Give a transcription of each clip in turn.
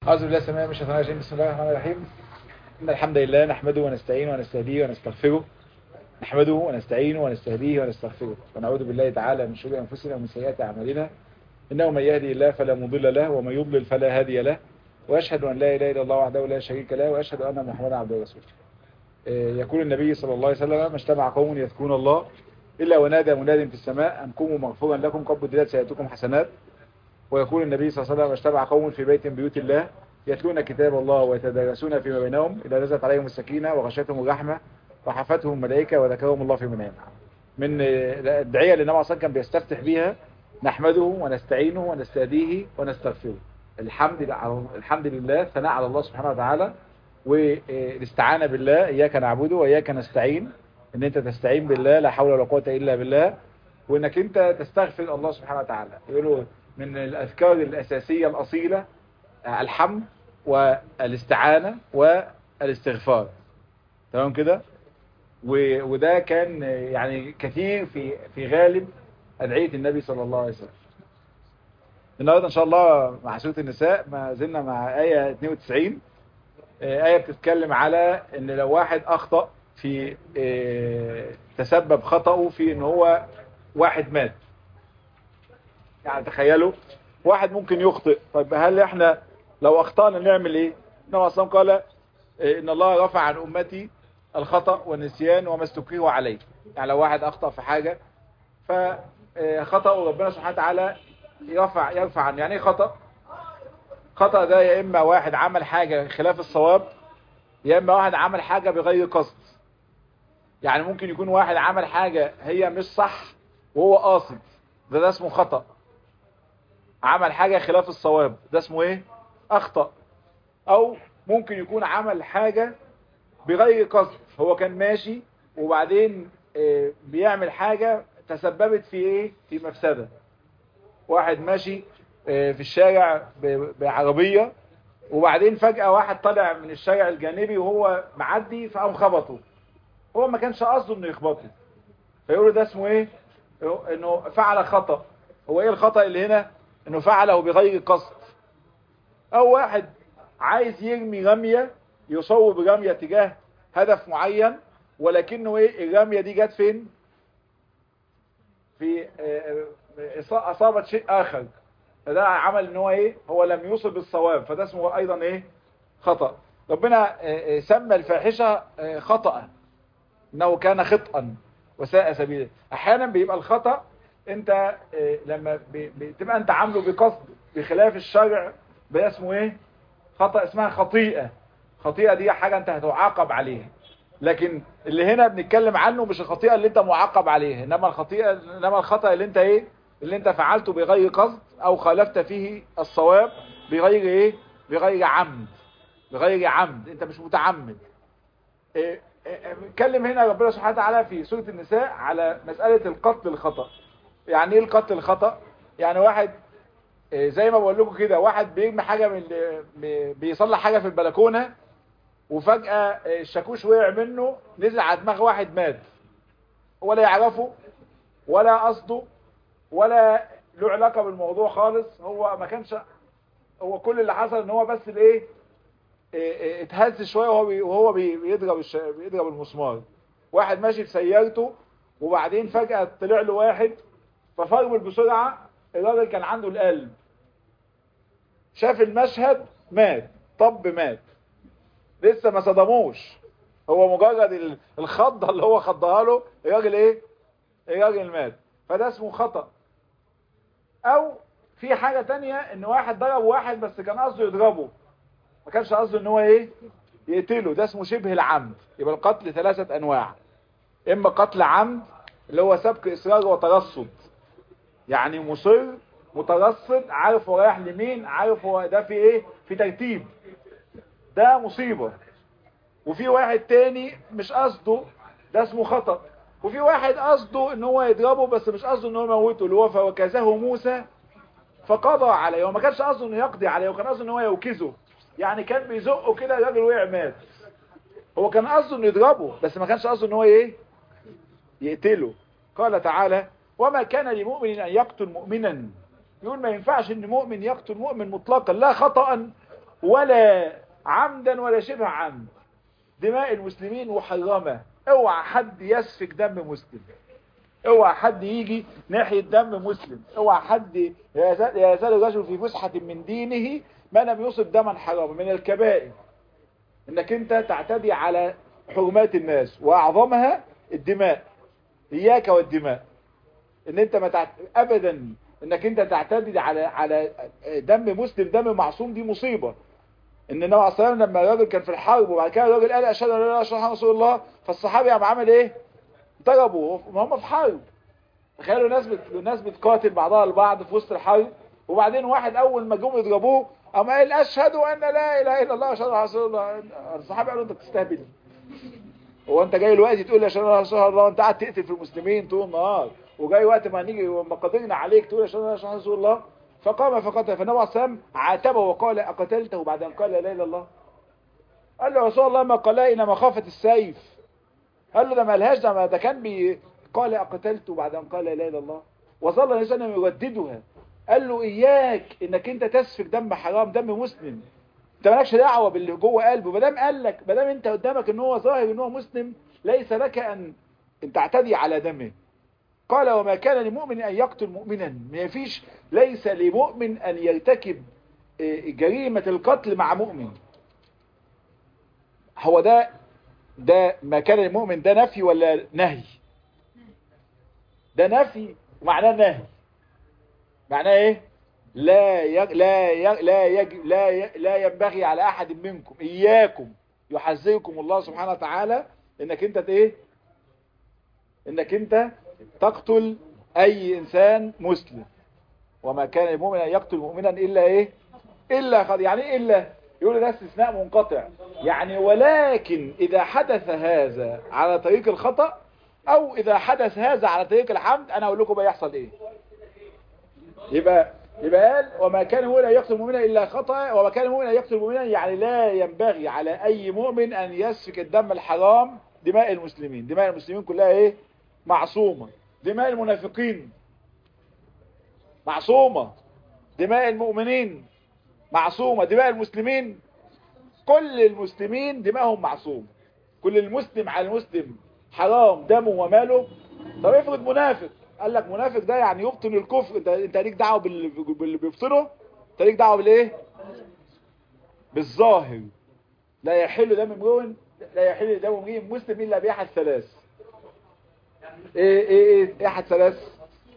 أعوذ بالله السميع من الشيطان الرجيم بسم الله الرحمن الرحيم إن الحمد لله نحمده ونستعينه ونستهديه ونستغفره نحمده ونستعينه ونستهديه ونستغفره ونعوذ بالله تعالى من شرور أنفسنا ومن سيئات أعمالنا إنه من يهدي الله فلا مضل له ومن يضلل فلا هادي له وأشهد أن لا إله إلا الله وحده لا شريك له وأشهد أن محمدا عبده ورسوله يقول النبي صلى الله عليه وسلم ما اجتمع قوم يذكرون الله إلا ونادى مناد في السماء أن قوموا مغفورا لكم قد بدلت سيئاتكم حسنات ويقول النبي صلى الله عليه وسلم اجتمع قوم في بيت من بيوت الله يتلون كتاب الله ويتدارسون فيما بينهم إذا نزلت عليهم السكينة وغشتهم الرحمة وحفتهم الملائكة وذكرهم الله في منام من الدعية اللي النبي صلى كان بيستفتح بيها نحمده ونستعينه ونستهديه ونستغفره الحمد الحمد لله ثناء على الله سبحانه وتعالى والاستعانة بالله إياك نعبده وإياك نستعين ان انت تستعين بالله لا حول ولا قوة الا بالله وانك انت تستغفر الله سبحانه وتعالى يقولوا من الاذكار الاساسية الاصيلة الحمد والاستعانة والاستغفار تمام كده وده كان يعني كثير في في غالب ادعية النبي صلى الله عليه وسلم النهارده ان شاء الله مع سورة النساء ما زلنا مع آية 92 آية بتتكلم على ان لو واحد اخطأ في اه تسبب خطأه في ان هو واحد مات يعني تخيلوا واحد ممكن يخطئ طيب هل احنا لو اخطأنا نعمل ايه النبي اصلا قال اه ان الله رفع عن امتي الخطأ والنسيان وما استكرهوا عليه يعني لو واحد اخطأ في حاجة فخطأه ربنا سبحانه وتعالى يرفع يرفع عنه يعني ايه خطأ خطأ ده يا اما واحد عمل حاجة خلاف الصواب يا اما واحد عمل حاجة بغير قصد يعني ممكن يكون واحد عمل حاجة هي مش صح وهو قاصد ده ده اسمه خطأ عمل حاجة خلاف الصواب ده اسمه ايه اخطأ او ممكن يكون عمل حاجة بغير قصد هو كان ماشي وبعدين اه بيعمل حاجة تسببت في ايه في مفسدة واحد ماشي اه في الشارع بعربية وبعدين فجأة واحد طلع من الشارع الجانبي وهو معدي فقام خبطه هو ما كانش قصده انه يخبطه فيقولوا ده اسمه ايه انه فعل خطأ هو ايه الخطأ اللي هنا انه فعله بغير قصد او واحد عايز يرمي رمية يصوب رمية تجاه هدف معين ولكنه ايه الرمية دي جت فين في اصابت شيء اخر فده عمل ان هو ايه هو لم يصب الصواب فده اسمه ايضا ايه خطأ ربنا سمى الفاحشة خطأ انه كان خطأ وساء سبيلا احيانا بيبقى الخطأ انت لما بتبقى انت عامله بقصد بخلاف الشرع ده اسمه ايه خطأ اسمها خطيئة خطيئة دي حاجة انت هتعاقب عليها لكن اللي هنا بنتكلم عنه مش الخطيئة اللي انت معاقب عليها انما الخطيئة انما الخطأ اللي انت ايه اللي انت فعلته بغير قصد او خالفت فيه الصواب بغير ايه بغير عمد بغير عمد انت مش متعمد إيه اتكلم هنا ربنا سبحانه وتعالى في سورة النساء على مسألة القتل الخطأ يعني ايه القتل الخطأ يعني واحد زي ما بقول لكم كده واحد بيرمي حاجة من بيصلح حاجة في البلكونة وفجأة الشاكوش وقع منه نزل على دماغ واحد مات ولا يعرفه ولا قصده ولا له علاقة بالموضوع خالص هو ما كانش هو كل اللي حصل ان هو بس الايه اتهز شوية وهو وهو بيضرب الش... بيضرب المسمار واحد ماشي في سيارته وبعدين فجأة طلع له واحد ففرمل بسرعة الراجل كان عنده القلب شاف المشهد مات طب مات لسه ما صدموش هو مجرد الخضة اللي هو خضها له الراجل ايه الراجل مات فده اسمه خطأ او في حاجة تانية ان واحد ضرب واحد بس كان قصده يضربه ما كانش قصده ان هو ايه يقتله ده اسمه شبه العمد يبقى القتل ثلاثة انواع اما قتل عمد اللي هو سبق اصرار وترصد يعني مصر مترصد عارف هو رايح لمين عارف هو ده في ايه في ترتيب ده مصيبة وفي واحد تاني مش قصده ده اسمه خطأ وفي واحد قصده ان هو يضربه بس مش قصده ان هو يموته اللي هو فوكزه موسى فقضى عليه وما كانش قصده انه يقضي عليه وكان قصده ان هو يوكزه يعني كان بيزقه كده الراجل وقع مات هو كان قصده انه يضربه بس ما كانش قصده ان هو ايه يقتله قال تعالى وما كان لمؤمن ان يقتل مؤمنا يقول ما ينفعش ان مؤمن يقتل مؤمن مطلقا لا خطأ ولا عمدا ولا شبه عمد دماء المسلمين محرمة اوعى حد يسفك دم مسلم اوعى حد يجي ناحية دم مسلم اوعى حد يزال الرجل في فسحة من دينه ما لم يصب دما حراما من الكبائر انك انت تعتدي على حرمات الناس واعظمها الدماء اياك والدماء ان انت ما تعت... ابدا انك انت تعتدي على على دم مسلم دم معصوم دي مصيبة ان النبي عليه الصلاه لما الراجل كان في الحرب وبعد كده الراجل قال اشهد ان لا اله الا الله رسول الله فالصحابي قام عمل ايه ضربوا ما هم في حرب تخيلوا ناس بت... ناس بتقاتل بعضها البعض في وسط الحرب وبعدين واحد اول ما جم يضربوه قام قال اشهد ان لا اله الا الله اشهد ان رسول الله الصحابه قالوا انت بتستهبل هو انت جاي دلوقتي تقول اشهد ان لا اله الا الله انت قاعد تقتل في المسلمين طول النهار وجاي وقت ما نيجي وما قدرنا عليك تقول اشهد ان لا اله الا رسول الله فقام فقتل فالنبي عليه الصلاه عاتبه وقال اقتلته بعد ان قال لا اله الا الله قال له رسول الله ما قال إن مخافة السيف قال له ده ما لهاش ده, ده كان بي قال أقتلته بعد أن قال لا إله إلا الله وظل الإنسان يرددها قال له إياك إنك أنت تسفك دم حرام دم مسلم أنت مالكش دعوة باللي جوه قلبه ما دام قال لك ما دام أنت قدامك إن هو ظاهر إن هو مسلم ليس لك أن أن تعتدي على دمه قال وما كان لمؤمن أن يقتل مؤمنا ما فيش ليس لمؤمن أن يرتكب جريمة القتل مع مؤمن هو ده ده ما كان المؤمن ده نفي ولا نهي ده نفي ومعناه نهي معناه ايه لا يج... لا يج... لا يج... لا ي... لا ينبغي على احد منكم اياكم يحذركم الله سبحانه وتعالى انك انت ايه انك انت تقتل اي انسان مسلم وما كان المؤمن ان يقتل مؤمنا الا ايه الا خد يعني ايه الا يقول ده استثناء منقطع يعني ولكن إذا حدث هذا على طريق الخطأ أو إذا حدث هذا على طريق الحمد أنا أقول لكم بقى يحصل إيه يبقى يبقى قال وما كان مؤمنا يقتل مؤمنا إلا خطأ وما كان مؤمنا يقتل مؤمنا يعني لا ينبغي على أي مؤمن أن يسفك الدم الحرام دماء المسلمين دماء المسلمين كلها إيه معصومة دماء المنافقين معصومة دماء المؤمنين معصومة دماء المسلمين كل المسلمين دماءهم معصوم كل المسلم على المسلم حرام دمه وماله طب افرض منافق قال لك منافق ده يعني يبطن الكفر انت انت ليك دعوه باللي بيبطنه انت ليك دعوه بالايه بالظاهر لا يحل دم امرؤ لا يحل دم امرئ مسلم الا باحد ثلاث ايه ايه ايه احد ثلاث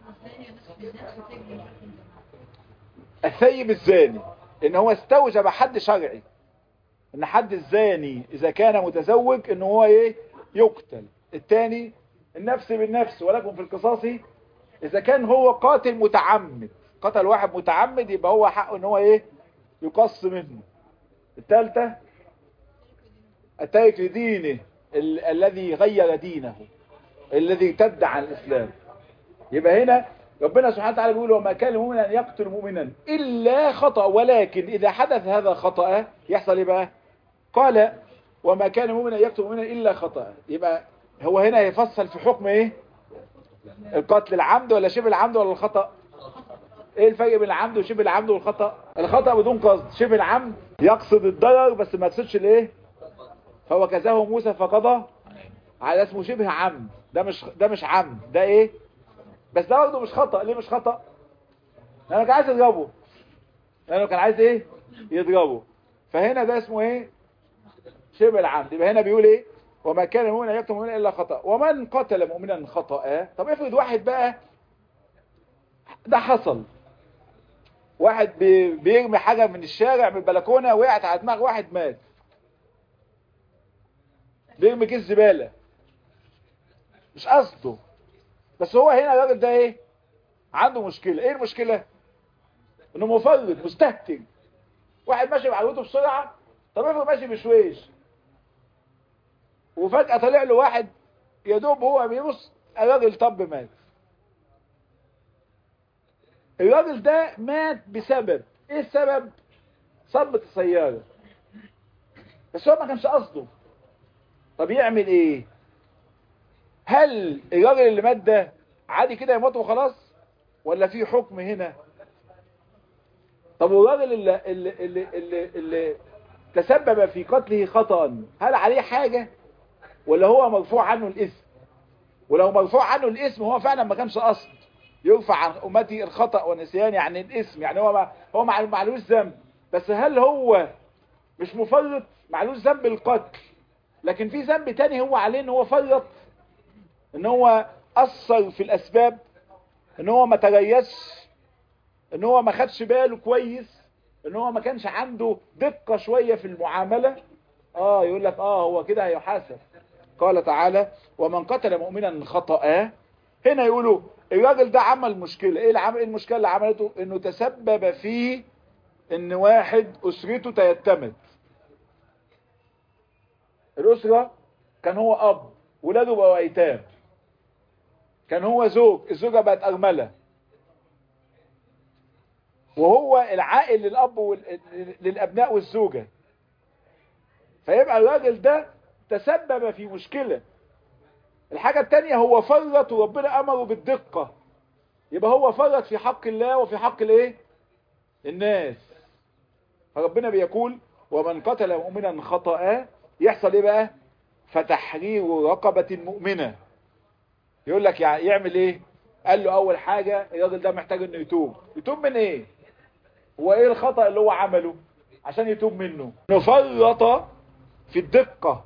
الثيب الزاني ان هو استوجب حد شرعي ان حد الزاني اذا كان متزوج ان هو ايه يقتل الثاني النفس بالنفس ولكم في القصاص اذا كان هو قاتل متعمد قتل واحد متعمد يبقى هو حقه ان هو ايه يقص منه الثالثة التارك لدينه ال الذي غير دينه الذي ارتد عن الاسلام يبقى هنا ربنا سبحانه وتعالى بيقول وما كان المؤمن ان يقتل مؤمنا الا خطأ ولكن اذا حدث هذا خطأ يحصل ايه بقى قال وما كان المؤمن ان يقتل مؤمنا الا خطأ يبقى هو هنا يفصل في حكم ايه القتل العمد ولا شبه العمد ولا الخطأ ايه الفرق بين العمد وشبه العمد والخطأ الخطأ بدون قصد شبه العمد يقصد الضرر بس ما يقصدش الايه فهو كذاه موسى فقضى على اسمه شبه عمد ده مش ده مش عمد ده ايه بس ده برضه مش خطأ ليه مش خطأ لانه كان عايز يضربه لانه كان عايز ايه يضربه فهنا ده اسمه ايه شبه العمد يبقى هنا بيقول ايه وما كان المؤمن ان يقتل مؤمنا الا خطأ ومن قتل مؤمنا خطأ طب افرض واحد بقى ده حصل واحد بي بيرمي حاجة من الشارع من البلكونة وقعت على دماغ واحد مات بيرمي كيس زبالة مش قصده بس هو هنا الراجل ده ايه عنده مشكلة ايه المشكلة انه مفرط مستهتر واحد ماشي بعربيته بسرعة طب افرض ماشي بشويش وفجأة طلع له واحد يا دوب هو بيبص الراجل طب مات الراجل ده مات بسبب ايه السبب صدمة السيارة بس هو ما كانش قصده طب يعمل ايه هل الراجل اللي مات ده عادي كده يموت وخلاص ولا في حكم هنا طب والراجل اللي, اللي, اللي, اللي, اللي تسبب في قتله خطأ هل عليه حاجة ولا هو مرفوع عنه الاسم ولو مرفوع عنه الاسم هو فعلا ما كانش قصد يرفع عن امتي الخطأ والنسيان يعني الاسم يعني هو ما هو ما معلوش ذنب بس هل هو مش مفرط معلوش ذنب القتل لكن في ذنب تاني هو عليه ان هو فرط ان هو اثر في الاسباب ان هو ما تريسش ان هو ما خدش باله كويس ان هو ما كانش عنده دقة شوية في المعاملة اه يقول لك اه هو كده هيحاسب قال تعالى ومن قتل مؤمنا خطأ هنا يقولوا الراجل ده عمل مشكلة ايه العمل ايه المشكلة اللي عملته انه تسبب في ان واحد اسرته تيتمت الاسرة كان هو اب ولاده بقوا ايتام كان هو زوج الزوجة بقت ارملة وهو العائل للاب وال... للابناء والزوجة فيبقى الراجل ده تسبب في مشكلة الحاجة التانية هو فرط وربنا امره بالدقة يبقى هو فرط في حق الله وفي حق الايه الناس فربنا بيقول ومن قتل مؤمنا خطأ يحصل ايه بقى فتحرير رقبة مؤمنة يقول لك يعني يعمل ايه قال له اول حاجة الراجل ده محتاج انه يتوب يتوب من ايه هو ايه الخطأ اللي هو عمله عشان يتوب منه نفرط في الدقة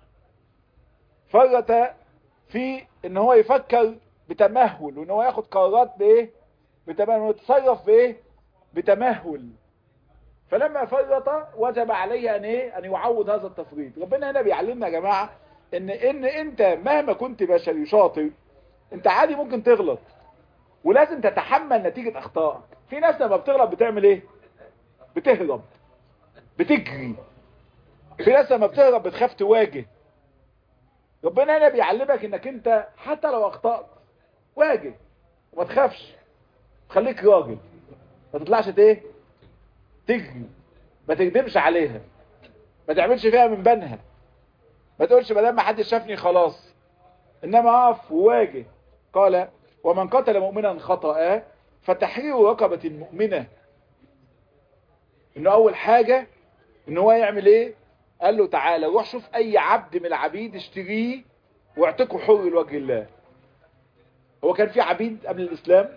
فرط في ان هو يفكر بتمهل وان هو ياخد قرارات بايه بتمهل ويتصرف بايه بتمهل فلما فرط وجب عليه ان ايه ان يعوض هذا التفريط ربنا هنا بيعلمنا يا جماعة ان ان انت مهما كنت بشري شاطر انت عادي ممكن تغلط ولازم تتحمل نتيجة اخطائك في ناس لما بتغلط بتعمل ايه بتهرب بتجري في ناس لما بتهرب بتخاف تواجه ربنا هنا بيعلمك انك انت حتى لو اخطأت واجه وما تخافش خليك راجل ما تطلعش ايه تجري ما تكذبش عليها ما تعملش فيها من بنها ما تقولش ما دام ما حدش شافني خلاص انما اقف وواجه قال ومن قتل مؤمنا خطأ فتحرير رقبة مؤمنة انه اول حاجة ان هو يعمل ايه قال له تعالى روح شوف اي عبد من العبيد اشتريه واعتقه حر لوجه الله هو كان في عبيد قبل الاسلام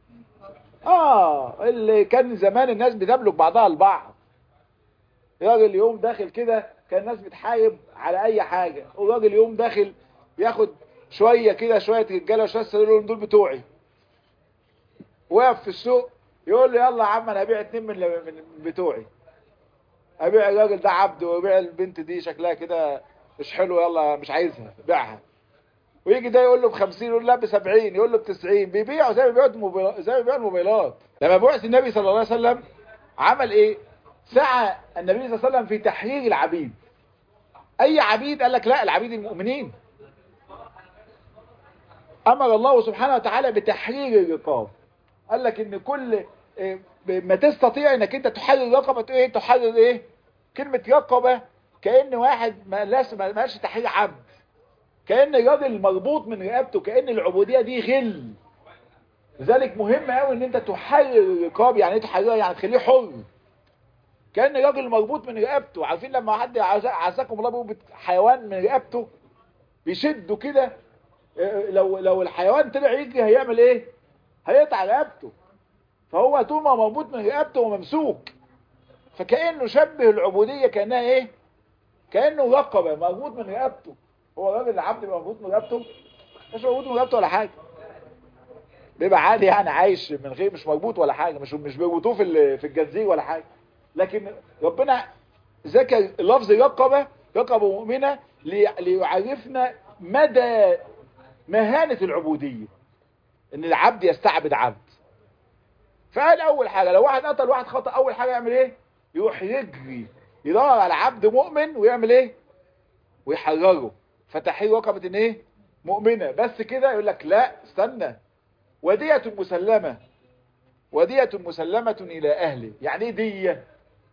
اه اللي كان زمان الناس بتملك بعضها البعض راجل يوم داخل كده كان الناس بتحارب على اي حاجة وراجل يوم داخل ياخد شوية كده شوية رجالة وشوية سلول دول بتوعي وقف في السوق يقول له يلا يا عم انا ابيع اتنين من من بتوعي ابيع الراجل ده عبد وابيع البنت دي شكلها كده مش حلو يلا مش عايزها بيعها ويجي ده يقول له ب 50 يقول له ب 70 يقول له ب 90 بيبيعوا زي ما بيبيعوا الموبايلات زي ما بيبيعوا الموبايلات لما بعث النبي صلى الله عليه وسلم عمل ايه سعى النبي صلى الله عليه وسلم في تحرير العبيد اي عبيد قال لك لا العبيد المؤمنين امر الله سبحانه وتعالى بتحرير الرقاب قال لك ان كل ما تستطيع انك انت تحرر رقبة ايه تحرر ايه كلمة رقبة كأن واحد ما لاش ما قالش تحرير عبد كأن الراجل مربوط من رقبته كأن العبودية دي غل لذلك مهم قوي ان انت تحرر الرقاب يعني ايه تحررها يعني تخليه حر كأن الراجل مربوط من رقبته عارفين لما حد عزكم الله بيقول حيوان من رقبته بيشده كده لو لو الحيوان طلع يجري هيعمل ايه هيقطع رقبته فهو طول ما مربوط من رقبته وممسوك فكأنه شبه العبودية كأنها ايه كأنه رقبة مربوط من رقبته هو الراجل العبد مربوط من رقبته مش مربوط من رقبته ولا حاجة بيبقى عادي يعني عايش من غير مش مربوط ولا حاجة مش مش بيربطوه في في الجنزير ولا حاجة لكن ربنا ذكر لفظ رقبة رقبة مؤمنة ليعرفنا مدى مهانة العبودية ان العبد يستعبد عبد فقال اول حاجة لو واحد قتل واحد خطأ اول حاجة يعمل ايه يروح يجري يدور على عبد مؤمن ويعمل ايه ويحرره فتحرير رقبة ان ايه مؤمنة بس كده يقول لك لا استنى ودية مسلمة ودية مسلمة الى اهله يعني ايه دية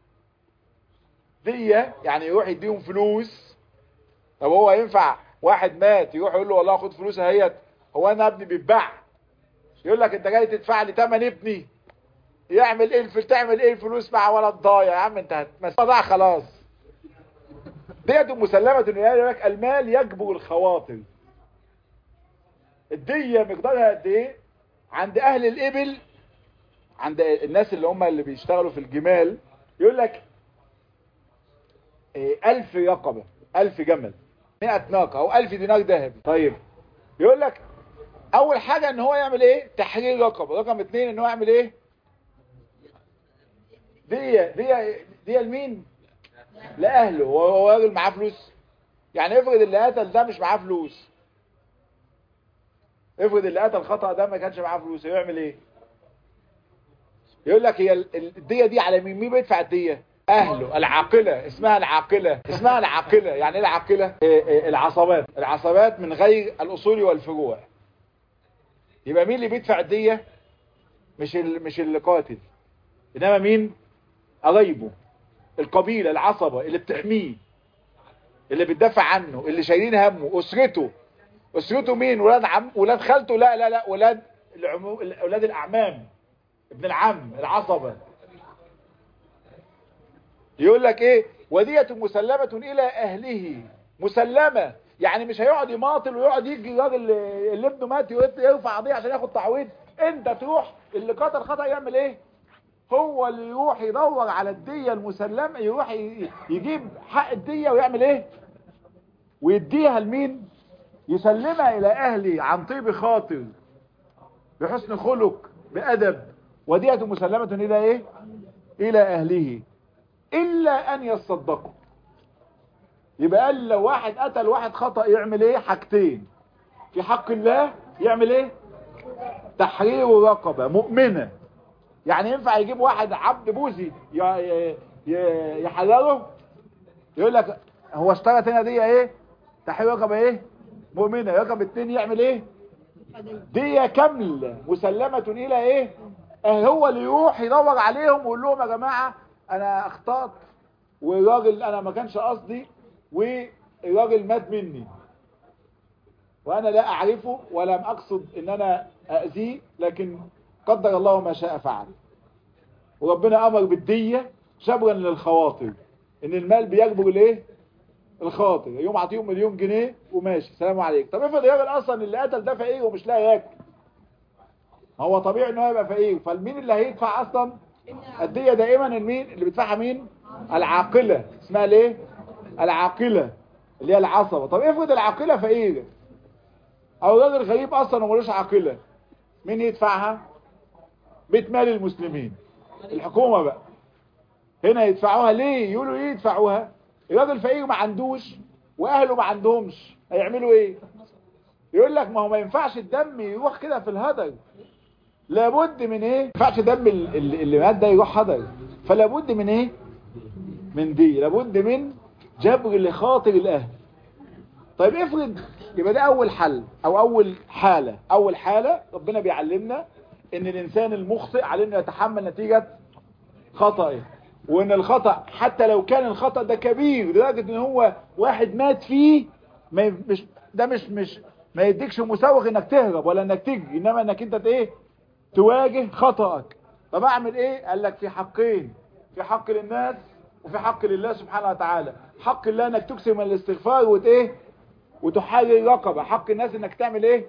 دية يعني يروح يديهم فلوس طب هو ينفع واحد مات يروح يقول له والله خد فلوس اهيت هو انا ابني بيتباع يقول لك انت جاي تدفع لي ثمن ابني يعمل ايه الفل تعمل ايه الفلوس مع ولد ضايع يا عم انت هتمسك ضاع خلاص ديت مسلمة يقول لك المال يجبر الخواطر الدية مقدارها قد ايه عند اهل الابل عند الناس اللي هم اللي بيشتغلوا في الجمال يقول لك إيه الف رقبة الف جمل مئة ناقة او الف دينار ذهب طيب يقول لك اول حاجة ان هو يعمل ايه تحرير رقبة رقم اتنين ان هو يعمل ايه دي دي دي لمين لاهله وهو راجل معاه فلوس يعني افرض اللي قتل ده مش معاه فلوس افرض اللي قتل خطأ ده ما كانش معاه فلوس يعمل ايه يقول لك هي الدية دي على مين مين بيدفع الدية اهله العاقلة اسمها العاقلة اسمها العاقلة يعني ايه العاقلة إيه إيه العصبات العصبات من غير الاصول والفروع يبقى مين اللي بيدفع الدية مش ال... مش اللي قاتل انما مين قرايبه القبيلة العصبة اللي بتحميه اللي بتدافع عنه اللي شايلين همه اسرته اسرته مين ولاد عم ولاد خالته لا لا لا ولاد العمو... ولاد الاعمام ابن العم العصبة يقول لك ايه ودية مسلمة الى اهله مسلمة يعني مش هيقعد يماطل ويقعد يجي الراجل اللي ابنه مات يرفع قضيه عشان ياخد تعويض انت تروح اللي قتل خطأ يعمل ايه هو اللي يروح يدور على الدية المسلمة يروح يجيب حق الدية ويعمل ايه ويديها لمين يسلمها الى اهلي عن طيب خاطر بحسن خلق بأدب ودية مسلمة الى ايه الى اهله الا ان يصدقوا يبقى قال لو واحد قتل واحد خطأ يعمل ايه حاجتين في حق الله يعمل ايه تحرير رقبة مؤمنة يعني ينفع يجيب واحد عبد بوزي يحرره يقول لك هو اشترط هنا دي ايه تحرير رقبة ايه مؤمنة رقم اتنين يعمل ايه دي كاملة مسلمة الى ايه هو اللي يروح يدور عليهم ويقول لهم يا جماعة انا اخطأت والراجل انا ما كانش قصدي والراجل مات مني وانا لا اعرفه ولم اقصد ان انا اذيه لكن قدر الله ما شاء فعل وربنا امر بالدية شبرا للخواطر ان المال بيجبر الايه الخاطر يوم اعطيهم مليون جنيه وماشي سلام عليك طب افرض الراجل اصلا اللي قتل ده فقير ومش لاقي ياكل هو طبيعي ان هو يبقى فقير فالمين اللي هيدفع اصلا الدية دائما المين اللي بيدفعها مين العاقلة اسمها ليه العاقلة اللي هي العصبة طب افرض العاقلة فقيرة او راجل غريب اصلا وملوش عاقلة مين يدفعها بيت مال المسلمين الحكومة بقى هنا يدفعوها ليه يقولوا ايه يدفعوها الراجل فقير ما عندوش واهله ما عندهمش هيعملوا ايه يقول لك ما هو ما ينفعش الدم يروح كده في الهدر لابد من ايه ما ينفعش دم اللي مات ده يروح هدر فلابد من ايه من دي لابد من جبر لخاطر الاهل طيب افرض يبقى ده اول حل او اول حالة اول حالة ربنا بيعلمنا ان الانسان المخطئ عليه انه يتحمل نتيجة خطأه وان الخطأ حتى لو كان الخطأ ده كبير لدرجة ان هو واحد مات فيه ما مش ده مش مش ما يديكش مسوغ انك تهرب ولا انك تجري انما انك انت ايه تواجه خطأك طب اعمل ايه قال لك في حقين في حق للناس وفي حق لله سبحانه وتعالى حق الله انك تكسر من الاستغفار وت ايه وتحرر رقبة حق الناس انك تعمل ايه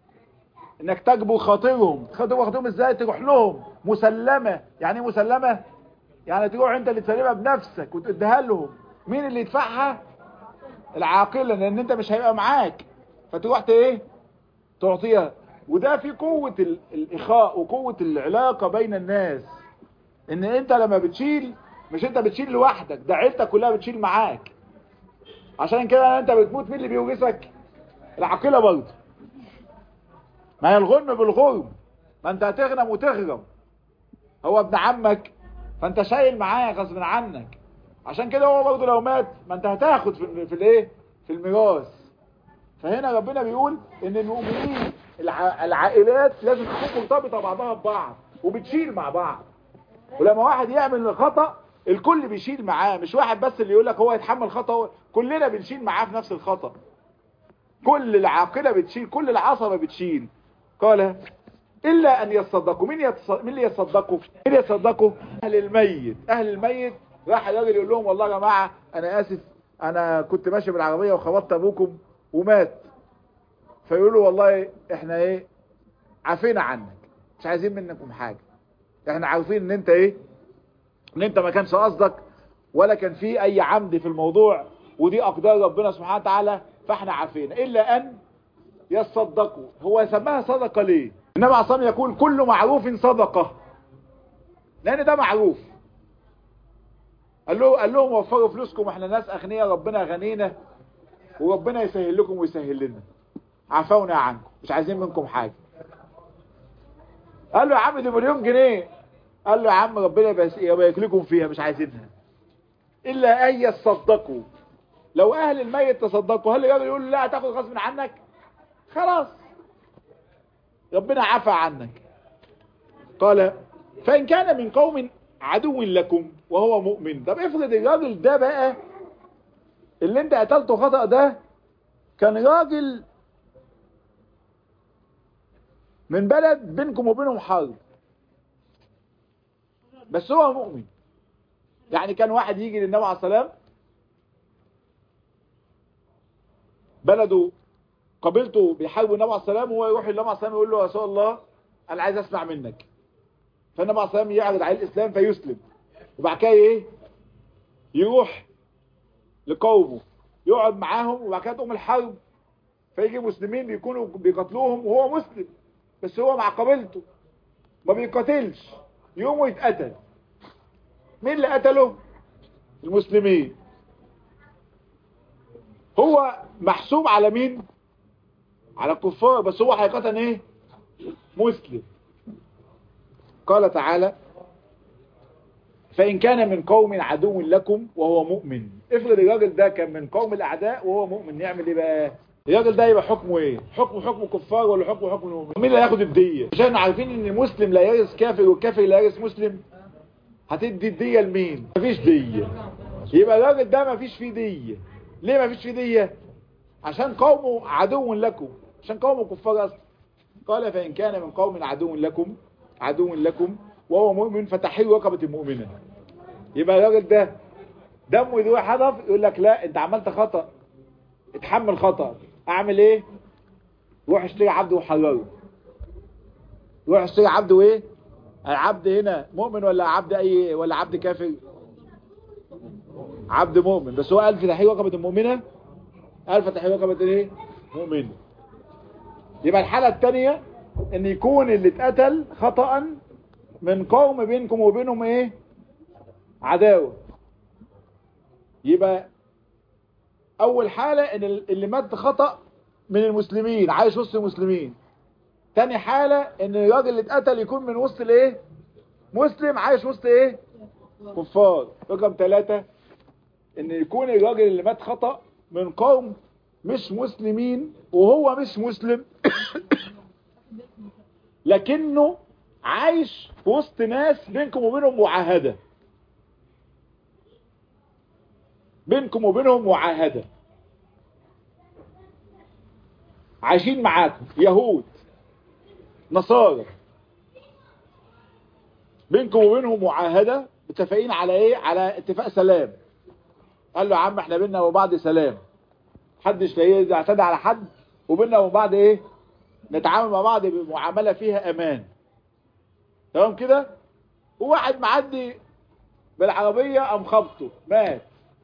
انك تجبر خاطرهم تجبر خاطرهم ازاي تروح لهم مسلمة يعني ايه مسلمة يعني تروح انت اللي تسلمها بنفسك وتديها لهم مين اللي يدفعها العاقلة لان انت مش هيبقى معاك فتروح ايه تعطيها وده في قوة الاخاء وقوة العلاقة بين الناس ان انت لما بتشيل مش انت بتشيل لوحدك ده عيلتك كلها بتشيل معاك عشان كده انت بتموت مين اللي بيورثك العقيلة برضه ما هي الغنم بالغرم ما انت هتغنم وتغرم هو ابن عمك فانت شايل معاه غصب عنك عشان كده هو برضه لو مات ما انت هتاخد في, في الايه في الميراث فهنا ربنا بيقول ان المؤمنين الع... العائلات لازم تكون مرتبطه بعضها ببعض وبتشيل مع بعض ولما واحد يعمل خطأ الكل بيشيل معاه مش واحد بس اللي يقول لك هو يتحمل خطأ كلنا بنشيل معاه في نفس الخطأ كل العاقلة بتشيل كل العصبة بتشيل قال الا ان يتصدقوا مين يتص... مين اللي يتصدقوا مين يتصدقوا اهل الميت اهل الميت راح الراجل يقول لهم والله يا جماعه انا اسف انا كنت ماشي بالعربيه وخبطت ابوكم ومات فيقولوا والله احنا ايه عافينا عنك مش عايزين منكم حاجه احنا عارفين ان انت ايه ان انت ما كانش قصدك ولا كان في اي عمد في الموضوع ودي اقدار ربنا سبحانه وتعالى فاحنا عارفين الا ان يصدقوا هو سماها صدقة ليه انما عصام يقول كل معروف صدقة لان ده معروف قال له قال لهم وفروا فلوسكم احنا ناس اغنياء ربنا غنينا وربنا يسهل لكم ويسهل لنا عفونا عنكم مش عايزين منكم حاجة قال له يا عم دي مليون جنيه قال له يا عم ربنا يبارك لكم فيها مش عايزينها الا ان يصدقوا لو اهل الميت تصدقوا هل الراجل يقول لا هتاخد غصب عنك خلاص ربنا عفى عنك قال فان كان من قوم عدو لكم وهو مؤمن طب افرض الراجل ده بقى اللي انت قتلته خطأ ده كان راجل من بلد بينكم وبينهم حرب بس هو مؤمن يعني كان واحد يجي للنبي عليه السلام بلده قبيلته بيحاربوا النبي عليه السلام وهو يروح للنبي عليه السلام يقول له يا رسول الله انا عايز اسمع منك فالنبي عليه السلام يعرض عليه الاسلام فيسلم وبعد كده ايه يروح لقومه يقعد معاهم وبعد كده تقوم الحرب فيجي مسلمين بيكونوا بيقتلوهم وهو مسلم بس هو مع قبيلته ما بيقاتلش يقوموا يتقتل مين اللي قتله المسلمين هو محسوب على مين على الكفار بس هو حقيقة ايه مسلم قال تعالى فإن كان من قوم عدو لكم وهو مؤمن افرض الراجل ده كان من قوم الأعداء وهو مؤمن نعمل ايه بقى الراجل ده يبقى حكمه ايه حكمه حكم كفار ولا حكمه حكم المؤمن مين اللي هياخد الدية عشان عارفين ان المسلم لا يرث كافر والكافر لا يرث مسلم هتدي الدية لمين مفيش دية يبقى الراجل ده مفيش فيه دية ليه مفيش فيه دية عشان قومه عدو لكم عشان قومه كفار اصلا قال فإن كان من قوم عدو لكم عدو لكم وهو مؤمن فتحرير رقبة المؤمنة يبقى الراجل ده دمه يروح هدف يقول لك لا انت عملت خطأ اتحمل خطأ اعمل ايه روح اشتري عبد وحرره روح اشتري عبد وايه العبد هنا مؤمن ولا عبد اي ولا عبد كافر عبد مؤمن بس هو قال في تحرير رقبة المؤمنة قال في تحرير رقبة ايه مؤمن يبقى الحالة الثانية ان يكون اللي اتقتل خطأ من قوم بينكم وبينهم ايه عداوة يبقى اول حالة ان اللي مات خطأ من المسلمين عايش وسط المسلمين تاني حالة ان الراجل اللي اتقتل يكون من وسط الايه مسلم عايش وسط ايه كفار رقم ثلاثة ان يكون الراجل اللي مات خطأ من قوم مش مسلمين وهو مش مسلم لكنه عايش في وسط ناس بينكم وبينهم معاهدة بينكم وبينهم معاهدة عايشين معاكم يهود نصارى بينكم وبينهم معاهدة متفقين على ايه على اتفاق سلام قال له يا عم احنا بيننا وبعض سلام محدش يعتدي على حد وبيننا وبعض ايه نتعامل مع بعض بمعاملة فيها امان تمام كده وواحد معدي بالعربية قام خبطه مات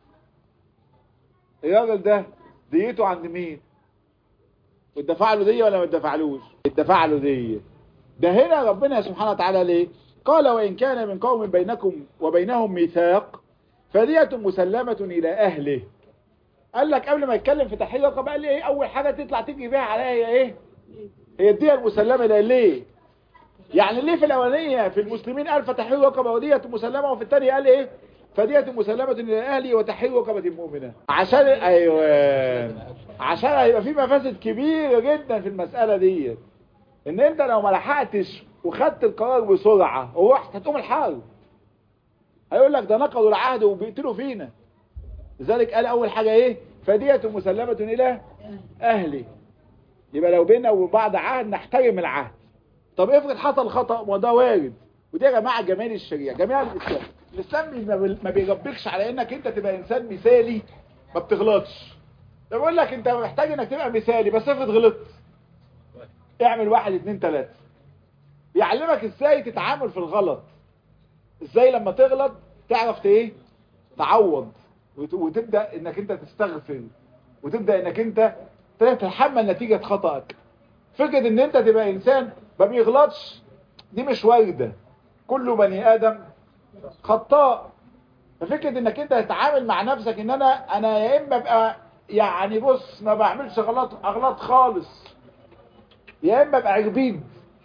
الراجل ده ديته عند مين اتدفع له دية ولا ما اتدفعلوش اتدفع له دية ده هنا ربنا سبحانه وتعالى ليه قال وإن كان من قوم بينكم وبينهم ميثاق فدية مسلمة إلى أهله قال لك قبل ما يتكلم في تحرير رقبة قال لي ايه اول حاجة تطلع تجري بيها عليها هي ايه هي الدية المسلمة ده ليه يعني ليه في الاولانية في المسلمين قال فتحرير رقبة ودية مسلمة وفي الثانية قال ايه فدية مسلمة الى اهلي وتحرير رقبة مؤمنة عشان ايوه عشان هيبقى في مفاسد كبيرة جدا في المسألة دي ان انت لو ما لحقتش وخدت القرار بسرعة ورحت هتقوم الحرب هيقول لك ده نقضوا العهد وبيقتلوا فينا لذلك قال اول حاجة ايه فدية مسلمة الى اهلي يبقى لو بيننا وبعض عهد نحترم العهد طب افرض حصل خطأ وده وارد ودي يا جماعة جمال الشريعة جمال الإسلام الإسلام ما بي- ما بيربكش على إنك أنت تبقى إنسان مثالي ما بتغلطش ده بيقول لك أنت محتاج إنك تبقى مثالي بس افرض غلطت اعمل واحد اتنين تلاتة بيعلمك إزاي تتعامل في الغلط إزاي لما تغلط تعرف ت- إيه تعوض وت- وتبدأ إنك أنت تستغفر وتبدأ إنك أنت تتحمل نتيجة خطأك فكرة ان انت تبقى انسان ما بيغلطش دي مش واردة كل بني ادم خطاء ففكرة انك انت تتعامل مع نفسك ان انا انا يا اما ابقى يعني بص ما بعملش غلط اغلاط خالص يا اما ابقى عجبين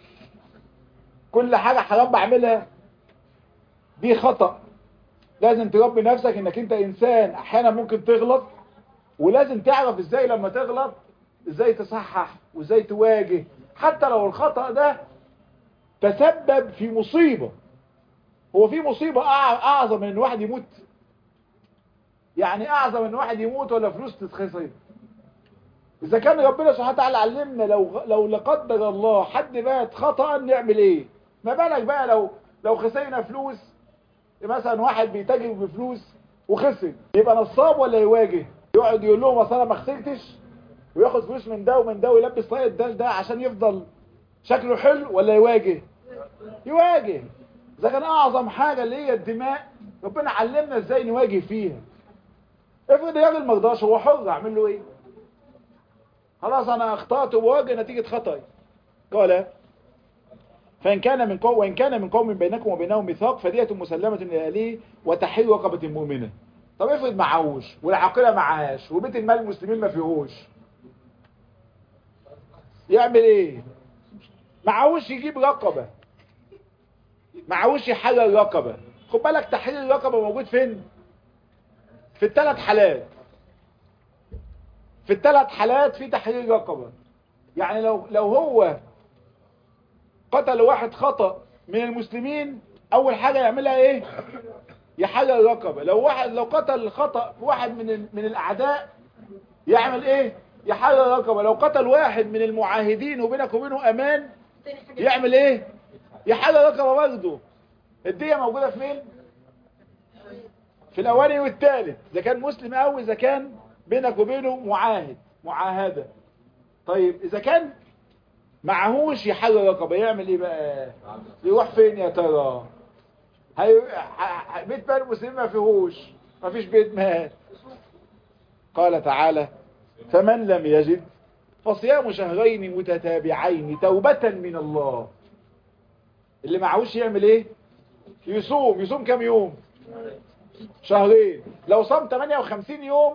كل حاجة حرام بعملها دي خطأ لازم تربي نفسك انك انت انسان احيانا ممكن تغلط ولازم تعرف ازاي لما تغلط ازاي تصحح وازاي تواجه حتى لو الخطأ ده تسبب في مصيبة هو في مصيبة أع- اعظم من ان واحد يموت يعني اعظم ان واحد يموت ولا فلوس تتخسر اذا كان ربنا سبحانه وتعالى علمنا لو لو لا قدر الله حد مات خطأ نعمل ايه ما بالك بقى لو لو خسرنا فلوس مثلا واحد بيتاجر بفلوس وخسر يبقى نصاب ولا يواجه يقعد يقول لهم اصل انا ما خسرتش وياخد فلوس من ده ومن ده ويلبس طاقية ده ده عشان يفضل شكله حلو ولا يواجه يواجه اذا كان اعظم حاجة اللي هي الدماء ربنا علمنا ازاي نواجه فيها افرض الراجل ما رضاش هو حر اعمل له ايه خلاص انا اخطأت وواجه نتيجة خطأي قال فإن كان من قوم وإن كان من قوم بينكم وبينهم ميثاق فدية مسلمة إلى أهله وتحرير رقبة مؤمنة طب افرض معهوش والعاقلة معهاش وبيت المال المسلمين ما فيهوش يعمل ايه معهوش يجيب رقبة معهوش يحرر رقبة خد بالك تحرير الرقبة موجود فين في الثلاث حالات في الثلاث حالات في تحرير رقبة يعني لو لو هو قتل واحد خطأ من المسلمين اول حاجة يعملها ايه يحرر رقبة لو واحد لو قتل خطأ واحد من ال- من الاعداء يعمل ايه يحرر رقبة لو قتل واحد من المعاهدين وبينك وبينه امان يعمل ايه يحرر رقبة برضه الدية موجودة في مين في الاولاني والثالث اذا كان مسلم او اذا كان بينك وبينه معاهد معاهدة طيب اذا كان معهوش يحرر رقبة يعمل ايه بقى يروح فين يا ترى هي... ح- ح- بيت مال المسلمين ما فيهوش ما فيش بيت مال قال تعالى فمن لم يجد فصيام شهرين متتابعين توبة من الله اللي معهوش يعمل ايه يصوم يصوم كم يوم شهرين لو صام 58 يوم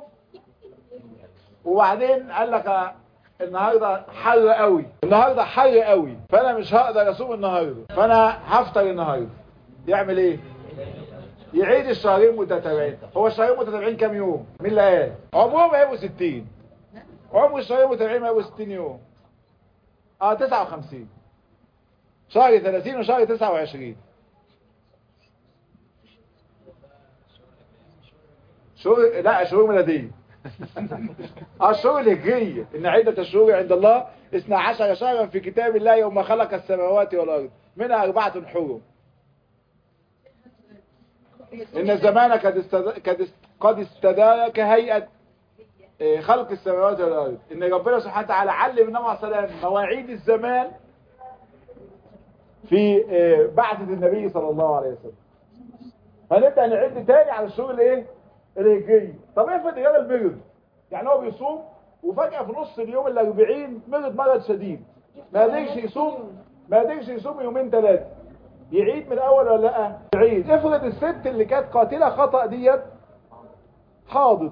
وبعدين قال لك آه، النهارده حر قوي النهارده حر قوي فانا مش هقدر اصوم النهارده فانا هفطر النهارده يعمل ايه يعيد الشهرين متتابعين هو الشهرين متتابعين كام يوم مين اللي قال عمرهم هيبقوا 60 عمر الشهرين متتابعين هيبقوا 60 يوم اه 59 شهر 30 وشهر 29 شهور لا شهور ميلادية اه الشهور الهجرية ان عدة الشهور عند الله 12 شهرا في كتاب الله يوم خلق السماوات والارض منها اربعة حرم ان الزمان قد استد... قد است... قد استدار كهيئة آه، خلق السماوات والارض ان ربنا سبحانه وتعالى علم النبي عليه السلام مواعيد الزمان في آه، بعثة النبي صلى الله عليه وسلم هنبدأ نعد تاني على الشهور الايه الهجرية طب افرض الراجل مرض يعني هو بيصوم وفجأة في نص اليوم الأربعين مرض مرض شديد ما قدرش يصوم ما قدرش يصوم يومين ثلاثة يعيد من الأول ولا لا يعيد افرض الست اللي كانت قاتلة خطأ ديت حاضت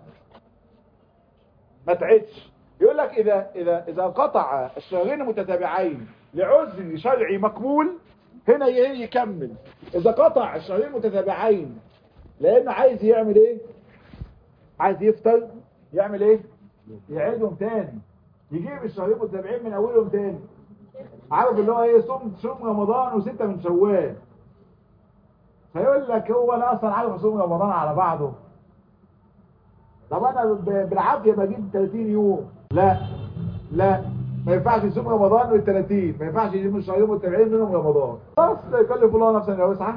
ما تعيدش يقول لك إذا إذا إذا قطع الشهرين المتتابعين لعذر شرعي مقبول هنا ايه يكمل إذا قطع الشهرين المتتابعين لأنه عايز يعمل إيه عايز يفطر يعمل إيه يعيدهم تاني يجيب الشهرين المتتابعين من أولهم تاني عارف اللي هو ايه صوم صوم رمضان وستة من شوال فيقول لك هو انا اصلا عارف صوم رمضان على بعضه طب انا ب- بالعافيه بجيب 30 يوم لا لا ما ينفعش يصوم رمضان وال 30 ما ينفعش يصوم الشهرين متابعين منهم رمضان خلاص لا يكلف الله نفسا الا وسعها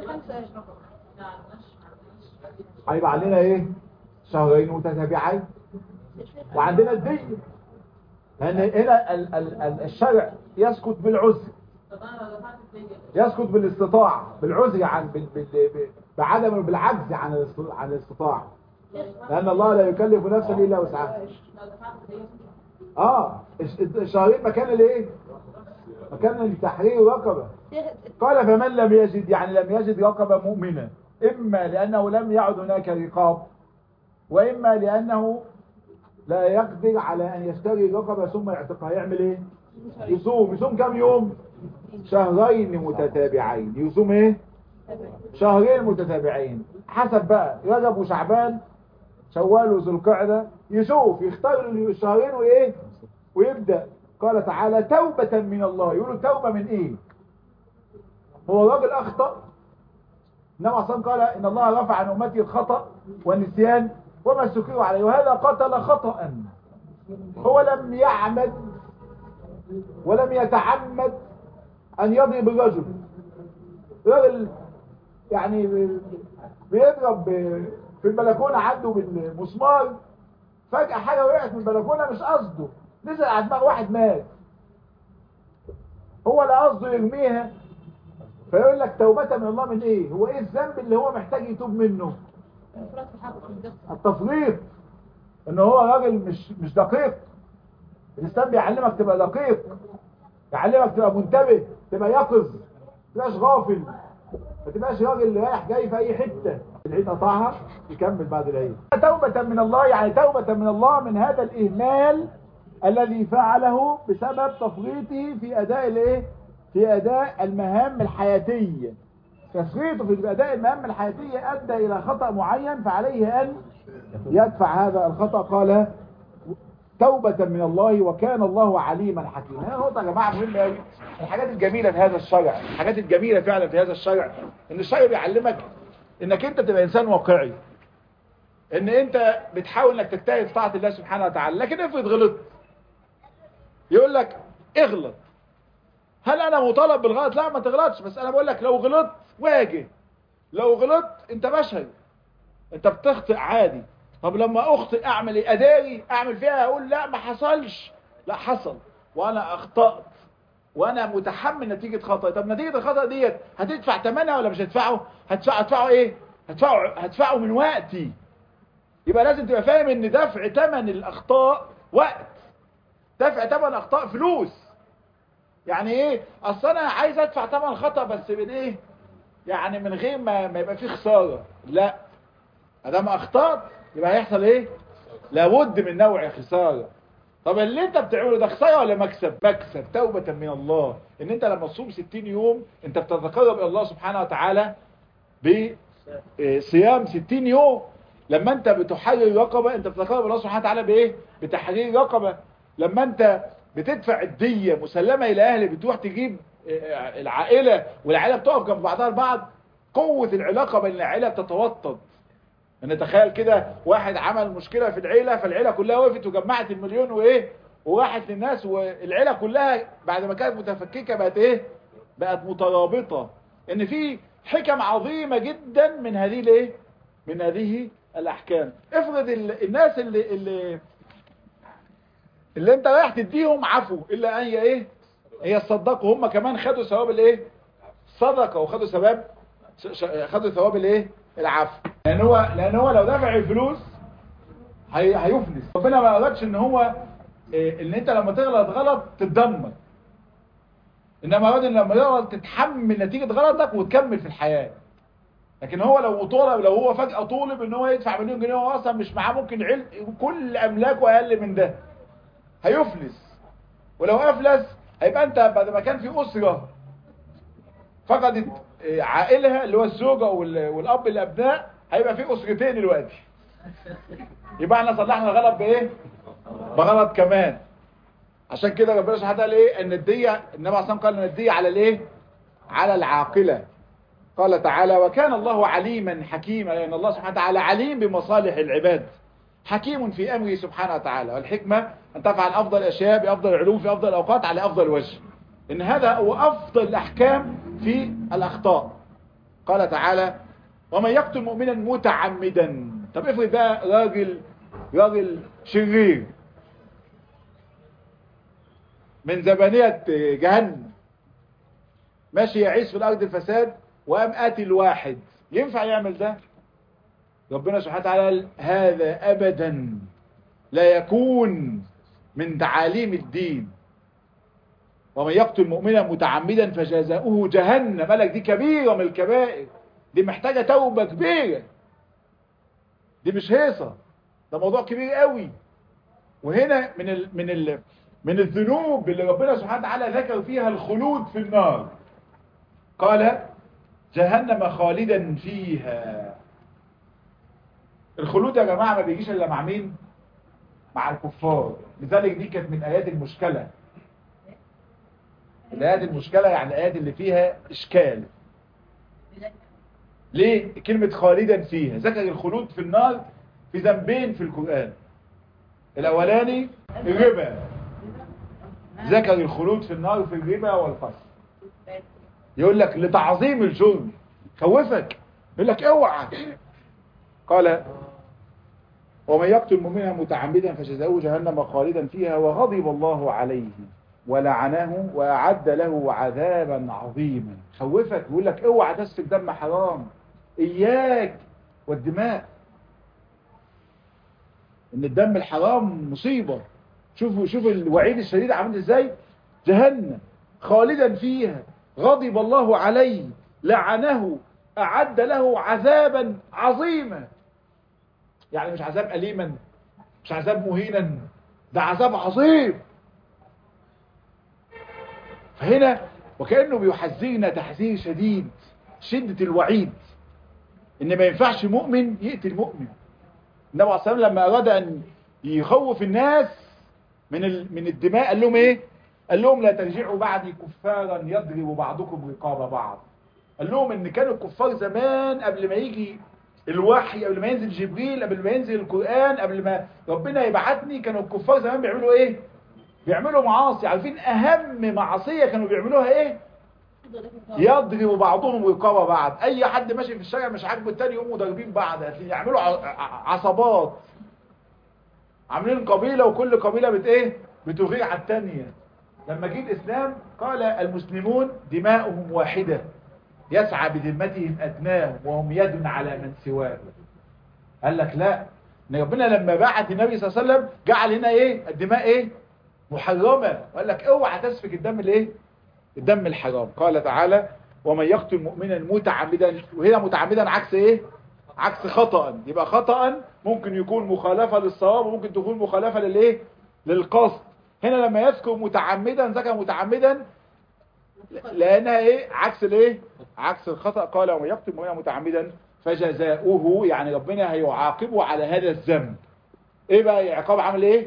هيبقى علينا ايه شهرين متتابعين وعندنا الدين لان هنا ال ال ال الشرع يسكت بالعذر يسكت بالاستطاعة بالعذر عن بال بال ب- بعدم بالعجز عن الاست- عن الاستطاعة لأن الله لا يكلف نفسا إلا وسعها اه الش- الشهرين مكان الايه مكان التحرير رقبة قال فمن لم يجد يعني لم يجد رقبة مؤمنة إما لأنه لم يعد هناك رقاب وإما لأنه لا يقدر على أن يشتري رقبة ثم يعتقها يعمل إيه يصوم يصوم كم يوم شهرين متتابعين يصوم إيه شهرين متتابعين حسب بقى رجب وشعبان شوال وذو القعدة يشوف يختار الشهرين وإيه ويبدأ قال تعالى توبة من الله يقولوا توبة من إيه هو الراجل أخطأ النبي صلى الله عليه وسلم قال إن الله رفع عن أمتي الخطأ والنسيان وما سكروا عليه وهذا قتل خطأ هو لم يعمد ولم يتعمد أن يضرب الرجل الراجل يعني بيضرب في البلكونة عنده بالمسمار فجأة حاجة وقعت من البلكونة مش قصده نزل على دماغ واحد مات هو لا قصده يرميها فيقول لك توبة من الله من ايه هو ايه الذنب اللي هو محتاج يتوب منه التفريط ان هو راجل مش مش دقيق الاسلام بيعلمك تبقى دقيق يعلمك تبقى منتبه تبقى يقظ ما تبقاش غافل ما تبقاش راجل رايح جاي في اي حته العيد قطعها يكمل بعد العيد توبة من الله يعني توبة من الله من هذا الاهمال الذي فعله بسبب تفريطه في اداء الايه في اداء المهام الحياتيه تفريطه في اداء المهام الحياتيه ادى الى خطا معين فعليه ان يدفع هذا الخطا قال توبة من الله وكان الله عليما حكيما هنا نقطة يا جماعة مهمة قوي الحاجات الجميلة في هذا الشرع الحاجات الجميلة فعلا في هذا الشرع ان الشرع بيعلمك انك انت تبقى انسان واقعي ان انت بتحاول انك تجتهد في طاعة الله سبحانه وتعالى لكن افرض غلطت يقول لك اغلط هل انا مطالب بالغلط لا ما تغلطش بس انا بقول لك لو غلطت واجه لو غلطت انت بشري انت بتخطئ عادي طب لما اخطئ اعمل ايه اداري اعمل فيها اقول لا ما حصلش لا حصل وانا اخطأت وانا متحمل نتيجة خطأ طب نتيجة الخطأ ديت هتدفع ثمنها ولا مش هتدفعه هتدفع هتدفعه ايه هتدفعه هتدفعه من وقتي يبقى لازم تبقى فاهم ان دفع ثمن الاخطاء وقت دفع ثمن اخطاء فلوس يعني ايه اصل انا عايز ادفع ثمن خطأ بس من ايه يعني من غير ما, ما يبقى فيه خسارة لا ادام اخطأت يبقى هيحصل ايه لابد من نوع خسارة طب اللي انت بتعمله ده خسارة ولا مكسب مكسب توبة من الله ان انت لما تصوم 60 يوم انت بتتقرب الى الله سبحانه وتعالى بصيام 60 يوم لما انت بتحرر رقبة انت بتتقرب الى الله سبحانه وتعالى بايه بتحرير رقبة لما انت بتدفع الدية مسلمة الى اهل بتروح تجيب العائلة والعائلة بتقف جنب بعضها البعض قوة العلاقة بين العائلة بتتوطد ان تخيل كده واحد عمل مشكلة في العيلة فالعيلة كلها وقفت وجمعت المليون وايه وراحت للناس والعيلة كلها بعد ما كانت متفككة بقت ايه بقت مترابطة ان في حكم عظيمة جدا من هذه الايه من هذه الاحكام افرض الناس اللي اللي اللي انت رايح تديهم عفو الا ان هي ايه هي الصدقوا هم كمان خدوا ثواب الايه صدقه وخدوا ثواب خدوا ثواب الايه العفو لان هو لان هو لو دفع الفلوس هي هيفلس ربنا ما قالكش ان هو إيه ان انت لما تغلط غلط تتدمر انما اراد ان لما تغلط تتحمل نتيجه غلطك وتكمل في الحياه لكن هو لو طلب لو هو فجاه طولب ان هو يدفع مليون جنيه هو اصلا مش معاه ممكن عل... كل املاكه اقل من ده هيفلس ولو افلس هيبقى انت بعد ما كان في اسره فقدت عائلها اللي هو الزوجة والاب الابناء هيبقى في اسرتين دلوقتي يبقى احنا صلحنا الغلط بايه بغلط كمان عشان كده ربنا سبحانه وتعالى ايه ان الدية النبي عليه قال ان الدية على الايه على العاقلة قال تعالى وكان الله عليما حكيما لان الله سبحانه وتعالى عليم بمصالح العباد حكيم في أمره سبحانه وتعالى والحكمة أن تفعل أفضل الأشياء بأفضل العلوم في أفضل الأوقات على أفضل وجه إن هذا هو أفضل الأحكام في الأخطاء قال تعالى ومن يقتل مؤمنا متعمدا طب افرض ده راجل راجل شرير من زبانية جهنم ماشي يعيش في الأرض الفساد وقام قاتل واحد ينفع يعمل ده ربنا سبحانه وتعالى قال هذا أبدا لا يكون من تعاليم الدين ومن يقتل مؤمنا متعمدا فجزاؤه جهنم قالك دي كبيرة من الكبائر دي محتاجة توبة كبيرة دي مش هيصة ده موضوع كبير قوي وهنا من ال من ال من الذنوب اللي ربنا سبحانه وتعالى ذكر فيها الخلود في النار قال جهنم خالدا فيها الخلود يا جماعة ما بيجيش الا مع مين مع الكفار لذلك دي كانت من ايات المشكلة الايات المشكلة يعني الايات اللي فيها اشكال ليه كلمة خالدا فيها ذكر الخلود في النار في ذنبين في القرآن الاولاني الربا ذكر الخلود في النار في الربا والقصر يقول لك لتعظيم الجرم خوفك يقول لك اوعى قال ومن يقتل مؤمنا متعمدا فجزاؤه جهنم خالدا فيها وغضب الله عليه ولعنه وأعد له عذابا عظيما خوفك يقول لك اوعى تسفك دم حرام اياك والدماء ان الدم الحرام مصيبة شوفوا شوفوا الوعيد الشديد عامل ازاي جهنم خالدا فيها غضب الله عليه لعنه أعد له عذابا عظيما يعني مش عذاب أليما مش عذاب مهينا ده عذاب عظيم فهنا وكأنه بيحذرنا تحذير شديد شدة الوعيد ان ما ينفعش مؤمن يقتل مؤمن النبي عليه الصلاة لما أراد أن يخوف الناس من من الدماء قال لهم ايه قال لهم لا ترجعوا بعدي كفارا يضرب بعضكم رقاب بعض قال لهم ان كانوا الكفار زمان قبل ما يجي الوحي قبل ما ينزل جبريل قبل ما ينزل القرآن قبل ما ربنا يبعتني كانوا الكفار زمان بيعملوا ايه بيعملوا معاصي عارفين اهم معصية كانوا بيعملوها ايه يضرب بعضهم رقاب بعض اي حد ماشي في الشارع مش عاجبه التاني يقوموا ضاربين بعض يعملوا عصابات عاملين قبيلة وكل قبيلة بت ايه بتغير على التانية لما جه الاسلام قال المسلمون دماؤهم واحدة يسعى بذمتهم ادناهم وهم يد على من سواه قال لك لا ان ربنا لما بعت النبي صلى الله عليه وسلم جعل هنا ايه الدماء ايه محرمة وقال لك اوعى تسفك الدم الايه الدم الحرام قال تعالى ومن يقتل مؤمنا متعمدا وهنا متعمدا عكس ايه عكس خطأ يبقى خطأ ممكن يكون مخالفة للصواب وممكن تكون مخالفة للايه للقصد هنا لما يذكر متعمدا ذكر متعمدا لانها ايه عكس الايه عكس الخطأ قال ومن يقتل مؤمنا متعمدا فجزاؤه يعني ربنا هيعاقبه على هذا الذنب ايه بقى عقاب عمل ايه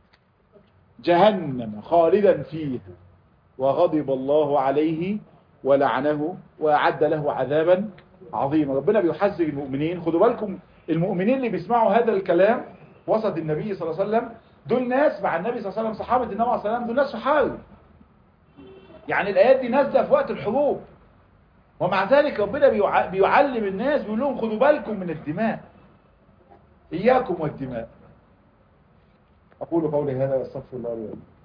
جهنم خالدا فيها وغضب الله عليه ولعنه وأعد له عذابا عظيما ربنا بيحذر المؤمنين خدوا بالكم المؤمنين اللي بيسمعوا هذا الكلام وسط النبي صلى الله عليه وسلم دول ناس مع النبي صلى الله عليه وسلم صحابة النبي صلى الله عليه وسلم دول ناس حارب يعني الآيات دي نازله في وقت الحروب ومع ذلك ربنا بيعلم الناس بيقول لهم خدوا بالكم من الدماء إياكم والدماء أقول قولي هذا واستغفر الله لي